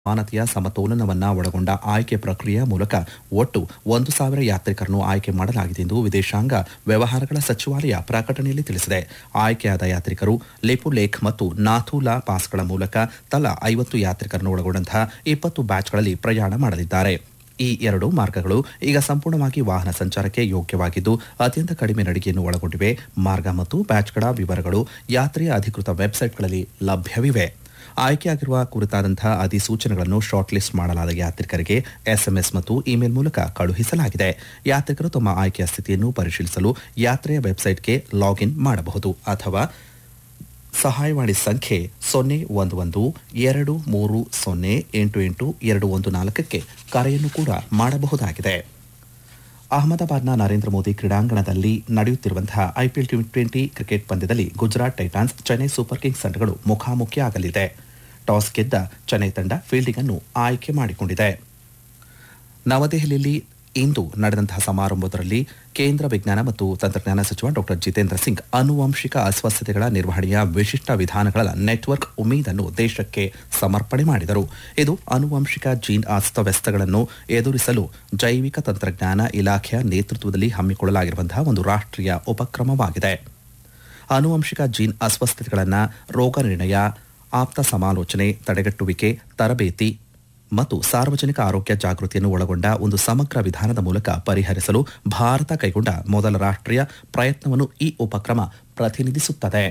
ಮಾನತೆಯ ಸಮತೋಲನವನ್ನ ಒಳಗೊಂಡ ಆಯ್ಕೆ ಪ್ರಕ್ರಿಯೆಯ ಮೂಲಕ ಒಟ್ಟು ಒಂದು ಸಾವಿರ ಯಾತ್ರಿಕರನ್ನು ಆಯ್ಕೆ ಮಾಡಲಾಗಿದೆ ಎಂದು ವಿದೇಶಾಂಗ ವ್ಯವಹಾರಗಳ ಸಚಿವಾಲಯ ಪ್ರಕಟಣೆಯಲ್ಲಿ ತಿಳಿಸಿದೆ ಆಯ್ಕೆಯಾದ ಯಾತ್ರಿಕರು ಲೇಪುಲೇಖ್ ಮತ್ತು ನಾಥೂಲಾ ಪಾಸ್ಗಳ ಮೂಲಕ ತಲಾ ಐವತ್ತು ಯಾತ್ರಿಕರನ್ನು ಒಳಗೊಂಡಂತಹ ಇಪ್ಪತ್ತು ಬ್ಯಾಚ್ಗಳಲ್ಲಿ ಪ್ರಯಾಣ ಮಾಡಲಿದ್ದಾರೆ ಈ ಎರಡು ಮಾರ್ಗಗಳು ಈಗ ಸಂಪೂರ್ಣವಾಗಿ ವಾಹನ ಸಂಚಾರಕ್ಕೆ ಯೋಗ್ಯವಾಗಿದ್ದು ಅತ್ಯಂತ ಕಡಿಮೆ ನಡಿಗೆಯನ್ನು ಒಳಗೊಂಡಿವೆ ಮಾರ್ಗ ಮತ್ತು ಬ್ಯಾಚ್ಗಳ ವಿವರಗಳು ಯಾತ್ರೆಯ ಅಧಿಕೃತ ವೆಬ್ಸೈಟ್ಗಳಲ್ಲಿ ಲಭ್ಯವಿವೆ ಆಯ್ಕೆಯಾಗಿರುವ ಕುರಿತಾದಂತಹ ಅಧಿಸೂಚನೆಗಳನ್ನು ಶಾರ್ಟ್ ಲಿಸ್ಟ್ ಮಾಡಲಾದ ಯಾತ್ರಿಕರಿಗೆ ಎಸ್ಎಂಎಸ್ ಮತ್ತು ಇಮೇಲ್ ಮೂಲಕ ಕಳುಹಿಸಲಾಗಿದೆ ಯಾತ್ರಿಕರು ತಮ್ಮ ಆಯ್ಕೆಯ ಸ್ಥಿತಿಯನ್ನು ಪರಿಶೀಲಿಸಲು ಯಾತ್ರೆಯ ವೆಬ್ಸೈಟ್ಗೆ ಲಾಗಿನ್ ಮಾಡಬಹುದು ಅಥವಾ ಸಹಾಯವಾಣಿ ಸಂಖ್ಯೆ ಸೊನ್ನೆ ಒಂದು ಒಂದು ಎರಡು ಮೂರು ಸೊನ್ನೆ ಎಂಟು ಎಂಟು ಎರಡು ಒಂದು ನಾಲ್ಕಕ್ಕೆ ಕರೆಯನ್ನು ಕೂಡ ಮಾಡಬಹುದಾಗಿದೆ ಅಹಮದಾಬಾದ್ನ ನರೇಂದ್ರ ಮೋದಿ ಕ್ರೀಡಾಂಗಣದಲ್ಲಿ ನಡೆಯುತ್ತಿರುವಂತಹ ಐಪಿಎಲ್ ಟಿ ಟ್ವೆಂಟಿ ಕ್ರಿಕೆಟ್ ಪಂದ್ಯದಲ್ಲಿ Gujarat Titans Chennai Super Kings ತಂಡಗಳು ಮುಖಾಮುಖಿಯಾಗಲಿದೆ ಟಾಸ್ ಗೆದ್ದ ಚೆನ್ನೈ ತಂಡ ಫೀಲ್ಡಿಂಗ್ ಅನ್ನು ಆಯ್ಕೆ ಮಾಡಿಕೊಂಡಿದೆ ನವದೆಹಲಿಯಲ್ಲಿ ಇಂದು ನಡೆದಂತಹ ಸಮಾರಂಭದಲ್ಲಿ ಕೇಂದ್ರ ವಿಜ್ಞಾನ ಮತ್ತು ತಂತ್ರಜ್ಞಾನ ಸಚಿವ ಡಾಕ್ಟರ್ ಜಿತೇಂದ್ರ ಸಿಂಗ್ ಆನುವಂಶಿಕ ಅಸ್ವಸ್ಥತೆಗಳ ನಿರ್ವಹಣೆಯ ವಿಶಿಷ್ಟ ವಿಧಾನಗಳ ನೆಟ್ವರ್ಕ್ ಉಮೀದನ್ನು ದೇಶಕ್ಕೆ ಸಮರ್ಪಣೆ ಮಾಡಿದರು ಇದು ಆನುವಂಶಿಕ ಜೀನ್ ಅಸ್ತವ್ಯಸ್ತಗಳನ್ನು ಎದುರಿಸಲು ಜೈವಿಕ ತಂತ್ರಜ್ಞಾನ ಇಲಾಖೆಯ ನೇತೃತ್ವದಲ್ಲಿ ಹಮ್ಮಿಕೊಳ್ಳಲಾಗಿರುವಂತಹ ಒಂದು ರಾಷ್ಟ್ರೀಯ ಉಪಕ್ರಮವಾಗಿದೆ ಆನುವಂಶಿಕ ಜೀನ್ ಅಸ್ವಸ್ಥತೆಗಳನ್ನು ರೋಗ ನಿರ್ಣಯ ಆಪ್ತ ಸಮಾಲೋಚನೆ ತಡೆಗಟ್ಟುವಿಕೆ ತರಬೇತಿ ಮತ್ತು ಸಾರ್ವಜನಿಕ ಆರೋಗ್ಯ ಜಾಗೃತಿಯನ್ನು ಒಳಗೊಂಡ ಒಂದು ಸಮಗ್ರ ವಿಧಾನದ ಮೂಲಕ ಪರಿಹರಿಸಲು ಭಾರತ ಕೈಗೊಂಡ ಮೊದಲ ರಾಷ್ಟ್ರೀಯ ಪ್ರಯತ್ನವನ್ನು ಈ ಉಪಕ್ರಮ ಪ್ರತಿನಿಧಿಸುತ್ತದೆ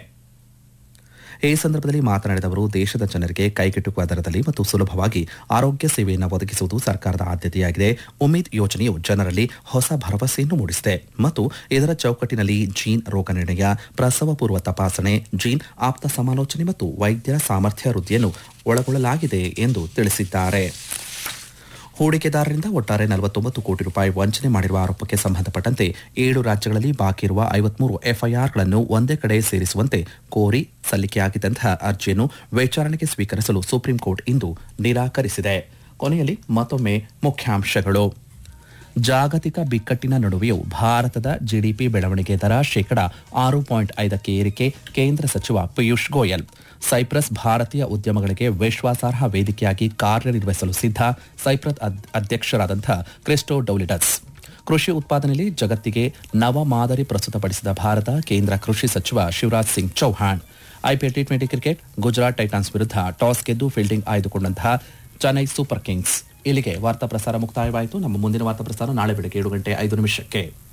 ಈ ಸಂದರ್ಭದಲ್ಲಿ ಮಾತನಾಡಿದ ಅವರು ದೇಶದ ಜನರಿಗೆ ಕೈಗೆಟುಕುವ ದರದಲ್ಲಿ ಮತ್ತು ಸುಲಭವಾಗಿ ಆರೋಗ್ಯ ಸೇವೆಯನ್ನು ಒದಗಿಸುವುದು ಸರ್ಕಾರದ ಆದ್ಯತೆಯಾಗಿದೆ ಉಮೀದ್ ಯೋಜನೆಯು ಜನರಲ್ಲಿ ಹೊಸ ಭರವಸೆಯನ್ನು ಮೂಡಿಸಿದೆ ಮತ್ತು ಇದರ ಚೌಕಟ್ಟಿನಲ್ಲಿ ಜೀನ್ ರೋಗ ನಿರ್ಣಯ ಪ್ರಸವ ಪೂರ್ವ ತಪಾಸಣೆ ಜೀನ್ ಆಪ್ತ ಸಮಾಲೋಚನೆ ಮತ್ತು ವೈದ್ಯರ ಸಾಮರ್ಥ್ಯ ವೃದ್ಧಿಯನ್ನು ಒಳಗೊಳ್ಳಲಾಗಿದೆ ಎಂದು ತಿಳಿಸಿದ್ದಾರೆ ಹೂಡಿಕೆದಾರರಿಂದ ಒಟ್ಟಾರೆ ನಲವತ್ತೊಂಬತ್ತು ಕೋಟಿ ರೂಪಾಯಿ ವಂಚನೆ ಮಾಡಿರುವ ಆರೋಪಕ್ಕೆ ಸಂಬಂಧಪಟ್ಟಂತೆ ಏಳು ರಾಜ್ಯಗಳಲ್ಲಿ ಬಾಕಿ ಇರುವ ಐವತ್ಮೂರು ಎಫ್ಐಆರ್ಗಳನ್ನು ಒಂದೇ ಕಡೆ ಸೇರಿಸುವಂತೆ ಕೋರಿ ಸಲ್ಲಿಕೆಯಾಗಿದ್ದಂತಹ ಅರ್ಜಿಯನ್ನು ವಿಚಾರಣೆಗೆ ಸ್ವೀಕರಿಸಲು ಸುಪ್ರೀಂ ಕೋರ್ಟ್ ಇಂದು ನಿರಾಕರಿಸಿದೆ ಕೊನೆಯಲ್ಲಿ ಮತ್ತೊಮ್ಮೆ ಮುಖ್ಯಾಂಶಗಳು ಜಾಗತಿಕ ಬಿಕ್ಕಟ್ಟಿನ ನಡುವೆಯೂ ಭಾರತದ ಜಿಡಿಪಿ ಬೆಳವಣಿಗೆ ದರ ಶೇಕಡ ಆರು ಪಾಯಿಂಟ್ ಐದಕ್ಕೆ ಏರಿಕೆ ಕೇಂದ್ರ ಸಚಿವ ಪಿಯೂಷ್ ಗೋಯಲ್ ಸೈಪ್ರಸ್ ಭಾರತೀಯ ಉದ್ಯಮಗಳಿಗೆ ವಿಶ್ವಾಸಾರ್ಹ ವೇದಿಕೆಯಾಗಿ ಕಾರ್ಯನಿರ್ವಹಿಸಲು ಸಿದ್ಧ ಸೈಪ್ರಸ್ ಅಧ್ಯಕ್ಷರಾದಂಥ ಕ್ರಿಸ್ಟೋ ಡೌಲಿಡಸ್ ಕೃಷಿ ಉತ್ಪಾದನೆಯಲ್ಲಿ ಜಗತ್ತಿಗೆ ನವ ಮಾದರಿ ಪ್ರಸ್ತುತಪಡಿಸಿದ ಭಾರತ ಕೇಂದ್ರ ಕೃಷಿ ಸಚಿವ Shivraj Singh Chouhan IPL T twenty cricket Gujarat Titans ವಿರುದ್ಧ ಟಾಸ್ ಗೆದ್ದು ಫೀಲ್ಡಿಂಗ್ ಆಯ್ದುಕೊಂಡಂತಹ ಚೆನ್ನೈ ಸೂಪರ್ ಕಿಂಗ್ಸ್ ಇಲ್ಲಿಗೆ ವಾರ್ತಾ ಪ್ರಸಾರ ಮುಕ್ತಾಯವಾಯಿತು ನಮ್ಮ ಮುಂದಿನ ವಾರ್ತಾ ಪ್ರಸಾರ ನಾಳೆ ಬೆಳಗ್ಗೆ ಏಳು ಗಂಟೆ ಐದು ನಿಮಿಷಕ್ಕೆ